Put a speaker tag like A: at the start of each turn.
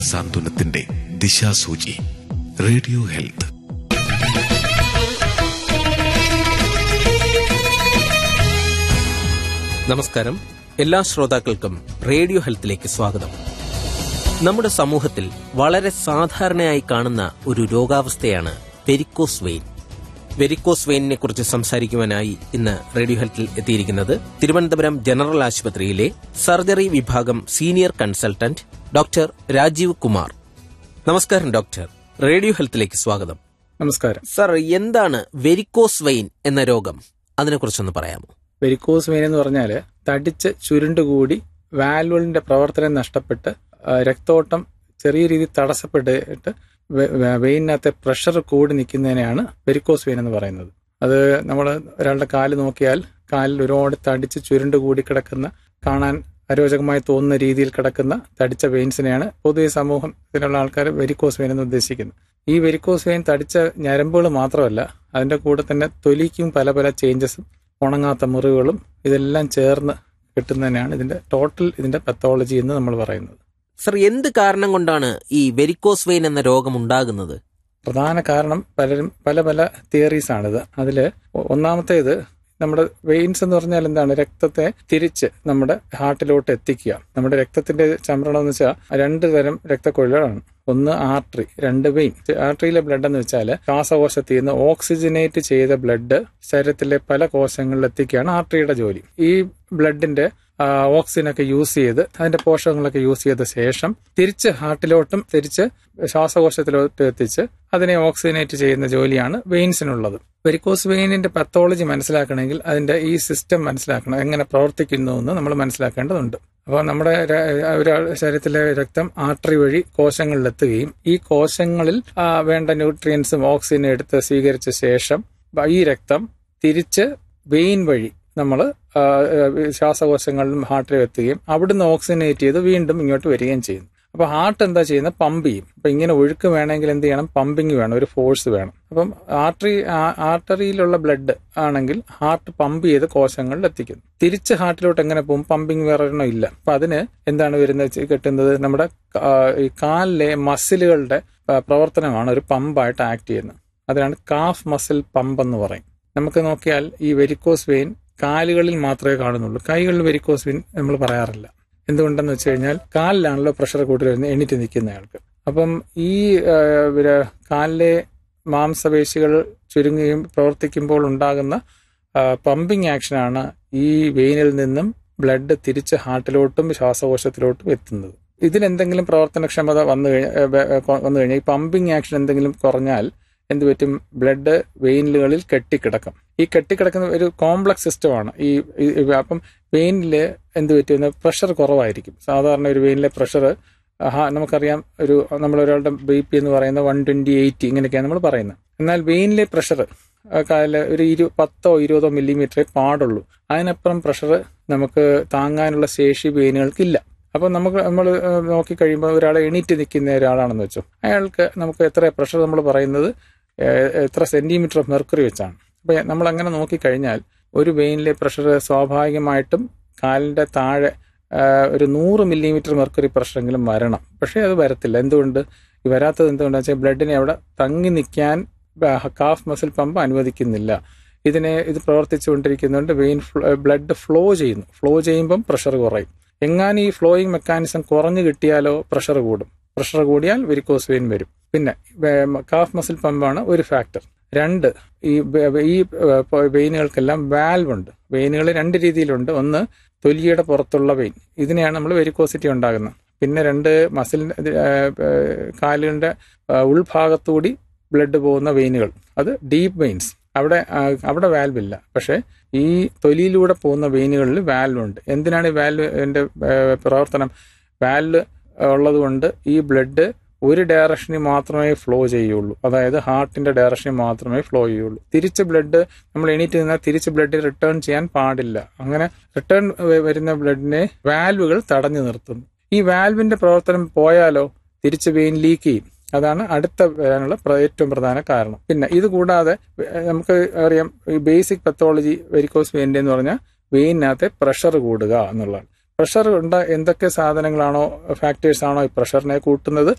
A: സാന്ത്വനത്തിന്റെ ദിശാസൂചി radio health
B: നമസ്കാരം എല്ലാ ശ്രോതാക്കൾക്കും റേഡിയോ ഹെൽത്തിലേക്ക് സ്വാഗതം നമ്മുടെ സമൂഹത്തിൽ വളരെ സാധാരണയായി കാണുന്ന ഒരു രോഗാവസ്ഥയാണ് വെരിക്കോസ് വെയിൻ വെരിക്കോസ് വെയിനിനെ കുറിച്ച് സംസാരിക്കുവാനായി ഇന്ന് റേഡിയോ ഹെൽത്തിൽ എത്തിയിരിക്കുന്നത് തിരുവനന്തപുരം ജനറൽ ആശുപത്രിയിലെ സർജറി വിഭാഗം senior consultant doctor Rajeev Kumar നമസ്കാരം ഡോക്ടർ റേഡിയോ ഹെൽത്തിലേക്ക് സ്വാഗതം
C: നമസ്കാരം
B: സർ എന്താണ് വെരിക്കോസ് വെയിൻ എന്ന രോഗം അതിനെക്കുറിച്ചൊന്ന് പറയാമോ
C: വെരിക്കോസ് വെയിൻ എന്ന് പറഞ്ഞാൽ തടിച്ച് ചുരുണ്ടുകൂടി വാൽവുകളിന്റെ പ്രവർത്തനം നഷ്ടപ്പെട്ട് ആ, രക്തോട്ടം ചെറിയ രീതിയിൽ തടസ്സപ്പെട്ടിട്ട് വെ- വെ- വെയിനകത്തെ പ്രഷർ കൂടി നിൽക്കുന്നതിനെയാണ് വെരിക്കോസ് വെയിൻ എന്ന് പറയുന്നത് അത് നമ്മൾ ഒരാളുടെ കാല് നോക്കിയാൽ കാലിൽ ഒരുപാട് തടിച്ച് ചുരുണ്ടുകൂടി കിടക്കുന്ന കാണാൻ അരോചകമായി തോന്നുന്ന രീതിയിൽ കിടക്കുന്ന തടിച്ച വെയിൻസിനെയാണ് പൊതുവെ സമൂഹത്തിലുള്ള ആൾക്കാർ വെരിക്കോസ് വെയിൻ എന്ന് ഉദ്ദേശിക്കുന്നത് ഈ വെരിക്കോസ് വെയിൻ തടിച്ച ഞരമ്പുകൾ മാത്രമല്ല അതിന്റെ കൂടെ തന്നെ തൊലിക്കും പല പല ചേഞ്ചസും ഉണങ്ങാത്ത മുറിവുകളും ഇതെല്ലാം ചേർന്ന് കിട്ടുന്നതിനാണ് ഇതിന്റെ ടോട്ടൽ ഇതിന്റെ പത്തോളജി എന്ന് നമ്മൾ പറയുന്നത്
B: സർ എന്ത് കാരണം കൊണ്ടാണ് ഈ വെരിക്കോസ് വെയിൻ എന്ന രോഗം ഉണ്ടാകുന്നത്
C: പ്രധാന കാരണം പലരും പല പല തിയറീസ് ആണിത് അതിൽ ഒന്നാമത്തേത് നമ്മുടെ വെയിൻസ് എന്ന് പറഞ്ഞാൽ എന്താണ് രക്തത്തെ തിരിച്ച് നമ്മുടെ ഹാർട്ടിലോട്ട് എത്തിക്കുക നമ്മുടെ രക്തത്തിന്റെ ചംരണം എന്ന് വെച്ചാൽ രണ്ട് തരം രക്തക്കൊഴലാണ് ഒന്ന് ആർട്ടറി രണ്ട് വെയിൻ ആർട്ടറിയിലെ ബ്ലഡ് എന്ന് വെച്ചാൽ ശ്വാസകോശത്തിൽ നിന്ന് ഓക്സിജനേറ്റ് ചെയ്ത ബ്ലഡ് ശരീരത്തിലെ പല കോശങ്ങളിൽ എത്തിക്കുകയാണ് ആർട്ടറിയുടെ ജോലി ഈ ബ്ലഡിന്റെ ഓക്സിജൻ ഒക്കെ യൂസ് ചെയ്ത് അതിന്റെ പോഷകങ്ങളൊക്കെ യൂസ് ചെയ്ത ശേഷം തിരിച്ച് ഹാർട്ടിലോട്ടും തിരിച്ച് ശ്വാസകോശത്തിലോട്ട് എത്തിച്ച് അതിനെ ഓക്സിജനേറ്റ് ചെയ്യുന്ന ജോലിയാണ് വെയിൻസിനുള്ളത് വെരിക്കോസ് വെയിനിന്റെ പത്തോളജി മനസ്സിലാക്കണമെങ്കിൽ അതിന്റെ ഈ സിസ്റ്റം മനസ്സിലാക്കണം എങ്ങനെ പ്രവർത്തിക്കുന്നു എന്ന് നമ്മൾ മനസ്സിലാക്കേണ്ടതുണ്ട് അപ്പോൾ നമ്മുടെ ര- ഒരാൾ ശരീരത്തിലെ രക്തം ആർട്ടറി വഴി കോശങ്ങളിലെത്തുകയും ഈ കോശങ്ങളിൽ ആ, വേണ്ട ന്യൂട്രിയൻസും ഓക്സിജനും എടുത്ത് സ്വീകരിച്ച ശേഷം ഈ രക്തം തിരിച്ച് വെയിൻ വഴി നമ്മൾ ശ്വാസകോശങ്ങളിലും ഹാർട്ടിലും എത്തുകയും അവിടുന്ന് ഓക്സിജനേറ്റ് ചെയ്ത് വീണ്ടും ഇങ്ങോട്ട് വരികയും ചെയ്യുന്നു അപ്പൊ ഹാർട്ട് എന്താ ചെയ്യുന്നത് പമ്പ് ചെയ്യും അപ്പൊ ഇങ്ങനെ ഒഴുക്ക് വേണമെങ്കിൽ എന്ത് ചെയ്യണം പമ്പിങ് വേണം ഒരു ഫോഴ്സ് വേണം അപ്പം ആർട്ടറി ആർട്ടറിയിലുള്ള ബ്ലഡ് ആണെങ്കിൽ ഹാർട്ട് പമ്പ് ചെയ്ത് കോശങ്ങളിൽ എത്തിക്കുന്നു തിരിച്ച് ഹാർട്ടിലോട്ട് എങ്ങനെ പോകും പമ്പിങ് വേറെ ഒരെണ്ണം ഇല്ല അപ്പൊ അതിന് എന്താണ് വരുന്നത് വെച്ച് കിട്ടുന്നത് നമ്മുടെ ആ, ഈ കാലിലെ മസിലുകളുടെ ആ, പ്രവർത്തനമാണ് ഒരു പമ്പായിട്ട് ആക്ട് ചെയ്യുന്നത് അതിനാണ് കാഫ് മസിൽ പമ്പ് എന്ന് പറയും നമുക്ക് നോക്കിയാൽ ഈ വെരിക്കോസ് വെയിൻ കാലുകളിൽ മാത്രമേ കാണുന്നുള്ളൂ കൈകളിൽ വെരിക്കോസ് വെയിൻ നമ്മൾ പറയാറില്ല എന്തുകൊണ്ടെന്ന് വെച്ച് കഴിഞ്ഞാൽ കാലിലാണല്ലോ പ്രഷർ കൂടുതൽ വരുന്നത് എണീറ്റ് നിൽക്കുന്നയാൾക്ക് അപ്പം ഈ ആ, ഇവര് കാലിലെ മാംസപേശികൾ ചുരുങ്ങുകയും പ്രവർത്തിക്കുമ്പോൾ ഉണ്ടാകുന്ന പമ്പിങ് ആക്ഷനാണ് ഈ വെയിനിൽ നിന്നും ബ്ലഡ് തിരിച്ച് ഹാർട്ടിലോട്ടും ശ്വാസകോശത്തിലോട്ടും എത്തുന്നത് ഇതിനെന്തെങ്കിലും പ്രവർത്തനക്ഷമത വന്നു കഴിഞ്ഞാൽ വന്നു കഴിഞ്ഞാൽ ഈ പമ്പിങ് ആക്ഷൻ എന്തെങ്കിലും കുറഞ്ഞാൽ എന്ത് പറ്റും ബ്ലഡ് വെയിനുകളിൽ കെട്ടിക്കിടക്കും ഈ കെട്ടിക്കിടക്കുന്ന ഒരു കോംപ്ലക്സ് സിസ്റ്റമാണ് ഈ ഈ- ഈ- അപ്പം വെയിനിൽ എന്ത് പറ്റുന്ന പ്രഷർ കുറവായിരിക്കും സാധാരണ ഒരു വെയിനിലെ പ്രഷർ നമുക്കറിയാം ഒരു നമ്മൾ ഒരാളുടെ ബി പി എന്ന് പറയുന്ന വൺ ട്വന്റി എയ്റ്റി ഇങ്ങനെയൊക്കെയാണ് നമ്മൾ പറയുന്നത് എന്നാൽ വെയിനിലെ പ്രഷർ ഒരു ഇരു പത്തോ ഇരുപതോ മില്ലിമീറ്ററേ പാടുള്ളൂ അതിനപ്പുറം പ്രഷർ നമുക്ക് താങ്ങാനുള്ള ശേഷി വെയിനുകൾക്കില്ല അപ്പം നമുക്ക് നമ്മൾ നോക്കിക്കഴിയുമ്പോൾ ഒരാളെ എണീറ്റ് നിൽക്കുന്ന ഒരാളാണെന്ന് വെച്ചോ അയാൾക്ക് നമുക്ക് എത്ര പ്രഷർ നമ്മൾ പറയുന്നത് ഏഹ്, എത്ര സെന്റിമീറ്റർ ഓഫ് മെർക്കുറി വെച്ചാണ് അപ്പൊ നമ്മൾ അങ്ങനെ നോക്കിക്കഴിഞ്ഞാൽ ഒരു വെയിനിലെ പ്രഷർ സ്വാഭാവികമായിട്ടും കാലിന്റെ താഴെ ആഹ്, ഒരു നൂറ് മില്ലിമീറ്റർ മെർക്കുറി പ്രഷറെങ്കിലും വരണം പക്ഷേ അത് വരത്തില്ല എന്തുകൊണ്ട് ഈ വരാത്തത് എന്തുകൊണ്ടാണെന്ന് വെച്ചാൽ ബ്ലഡിനെ അവിടെ തങ്ങി നിൽക്കാൻ കാഫ് മസിൽ പമ്പ് അനുവദിക്കുന്നില്ല ഇതിനെ ഇത് പ്രവർത്തിച്ചുകൊണ്ടിരിക്കുന്നതുകൊണ്ട് വെയിൻ ബ്ലഡ് ഫ്ലോ ചെയ്യുന്നു ഫ്ലോ ചെയ്യുമ്പം പ്രഷർ കുറയും എങ്ങാനും ഈ ഫ്ലോയിങ് മെക്കാനിസം കുറഞ്ഞു കിട്ടിയാലോ പ്രഷർ കൂടും പ്രഷർ കൂടിയാൽ വെരിക്കോസ് വെയിൻ വരും പിന്നെ കാഫ് മസിൽ പമ്പാണ് ഒരു ഫാക്ടർ രണ്ട് ഈ വെ- ഈ ഏഹ്, വെയിനുകൾക്കെല്ലാം വാൽവ് ഉണ്ട് വെയിനുകൾ രണ്ട് രീതിയിലുണ്ട് ഒന്ന് തൊലിയുടെ പുറത്തുള്ള വെയിൻ ഇതിനെയാണ് നമ്മൾ വെരിക്കോസിറ്റി ഉണ്ടാകുന്നത് പിന്നെ രണ്ട് മസിൽ കാലുകളുടെ ഏഹ്, ഉൾഭാഗത്തുകൂടി ബ്ലഡ് പോകുന്ന വെയിനുകൾ അത് ഡീപ്പ് വെയിൻസ് അവിടെ ആ, അവിടെ വാൽവ് ഇല്ല പക്ഷെ ഈ തൊലിയിലൂടെ പോകുന്ന വെയിനുകളിൽ വാൽവ് ഉണ്ട് എന്തിനാണ് ഈ വാൽവിന്റെ പ്രവർത്തനം വാൽവ് ഉള്ളത് കൊണ്ട് ഈ ബ്ലഡ് ഒരു ഡയറക്ഷനിൽ മാത്രമേ ഫ്ലോ ചെയ്യുള്ളൂ അതായത് ഹാർട്ടിന്റെ ഡയറക്ഷനിൽ മാത്രമേ ഫ്ലോ ചെയ്യുള്ളൂ തിരിച്ച് ബ്ലഡ് നമ്മൾ എണീറ്റ് നിന്നാൽ തിരിച്ച് ബ്ലഡ് റിട്ടേൺ ചെയ്യാൻ പാടില്ല അങ്ങനെ റിട്ടേൺ വരുന്ന ബ്ലഡിനെ വാൽവുകൾ തടഞ്ഞു നിർത്തുന്നു ഈ വാൽവിന്റെ പ്രവർത്തനം പോയാലോ തിരിച്ച് വെയിൻ ലീക്ക് ചെയ്യും അതാണ് അടുത്ത വരാനുള്ള പ്ര- ഏറ്റവും പ്രധാന കാരണം പിന്നെ ഇത് കൂടാതെ ഏഹ്, നമുക്ക് അറിയാം ഈ ബേസിക് പത്തോളജി വെരിക്കോസ് വെയിൻ്റെ എന്ന് പറഞ്ഞാൽ വെയിനകത്തെ പ്രഷർ കൂടുക എന്നുള്ളതാണ് പ്രഷർ ഉണ്ട എന്തൊക്കെ സാധനങ്ങളാണോ ഫാക്ടേഴ്സ് ആണോ ഈ പ്രഷറിനെ കൂട്ടുന്നത്